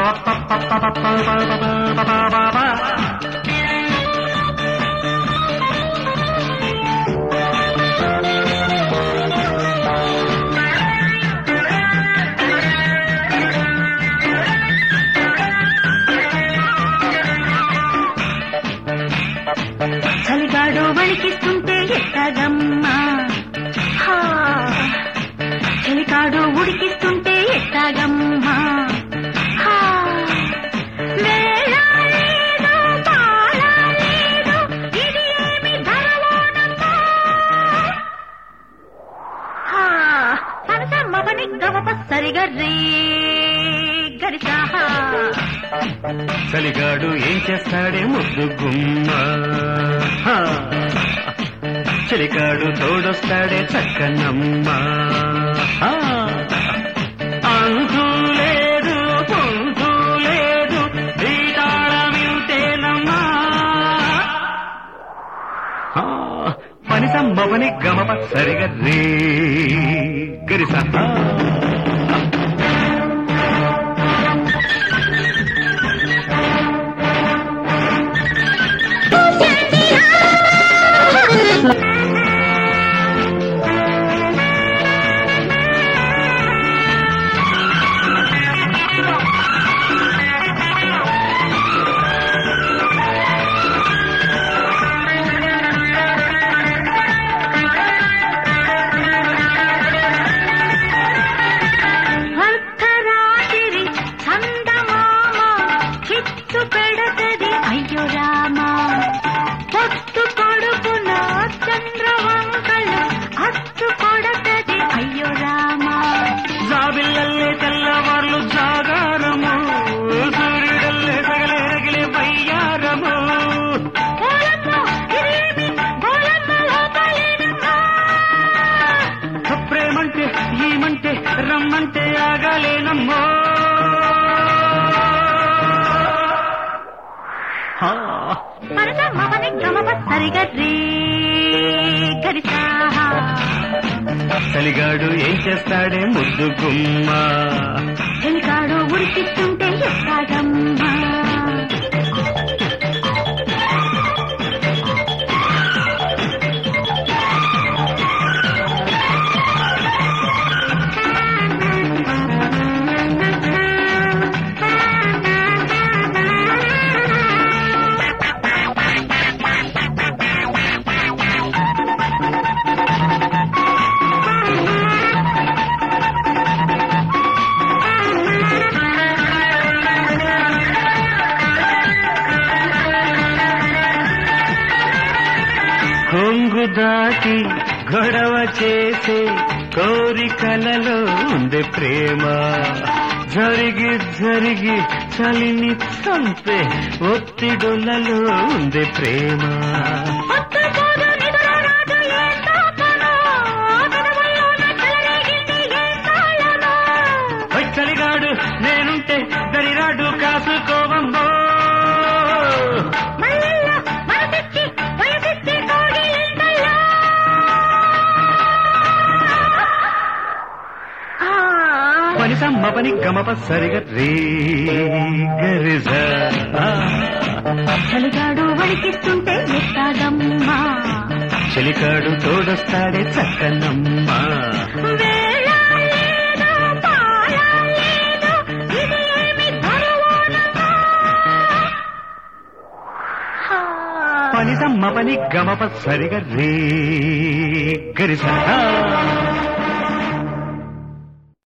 చలిగాడు వణికిస్తుంటే ఎట్టగమ్మా హా. చలికాడు ఉడికిస్తుంటే ఎట్టగమ్మా హా. వేళ లేదు, పాళ లేదు, ఇది ఏమి ధరలోనమ్మా? హా. పనసమ్మ పని గమప సరిగా రీ గరిసా చలిగాడు ఏం చేస్తాడే ముద్దు గుమ్మ హా. చలిగాడు తోడొస్తాడే చక్కనమ్మ హా. అంతు లేదు పొంతు లేదు దీటాళమింతేనమ్మా హా. పనిసమ్మ పని గమప సరిగా రే గరిస హా. అర్ధరాత్రి చందమామ చిత్తు పెడతది అయ్యో రామా పొత్తు కొడుకున చంద్రవంకలు అత్తు కొడతది అయ్యో రామా జాబిల్లల్లే తెల్లవార్లు జాగారము సూర్యుడల్లే సగలే రగిలే బయ్యారము ఓలమ్మో, ఇదేమి గోలమ్మ లోపలేనమ్మా? ప్రేమంటే ఏమంటే రమ్మంటే ఆగాలేనమ్మో హా. పరదమ్మ పని గమప సరిగా రీ గరిసా చలిగాడు ఏం చేస్తాడే ముద్దు గుమ్మ చెలికాడు ఉడికిస్తుంటే ఎట్టాగమ్మా కొంగు దాటి గొడవ చేసే కోరికలలో ఉంది ప్రేమ జరిగి జరిగి చలిని చంపే ఒత్తిడులలో ఉంది ప్రేమ ఒక్కపోదు నిదురరాదు ఏ తాపనో, పెదవుల్లోన చెలరేగింది ఏ తాళమో. ఓ చలిగాడు నేనుంటే దరిరాడు కాసుకోవమ్మో మల్లెల్లో మనసిచ్చి, వయసిచ్చి కోగిలింతల్లో. ఆ, పనిసమ్మ పని గమప సరిగా రే గరిజ చలిగాడు వణికిస్తుంటే ఎట్టాగమ్మా చలికాడు తోడొస్తాడే చక్కనమ్మ వేళ లేదు, పాళ లేదు, ఇది ఏమి ధరలోనమ్మా? హా. పనిసమ్మ పని గమప సరిగా రే గరిస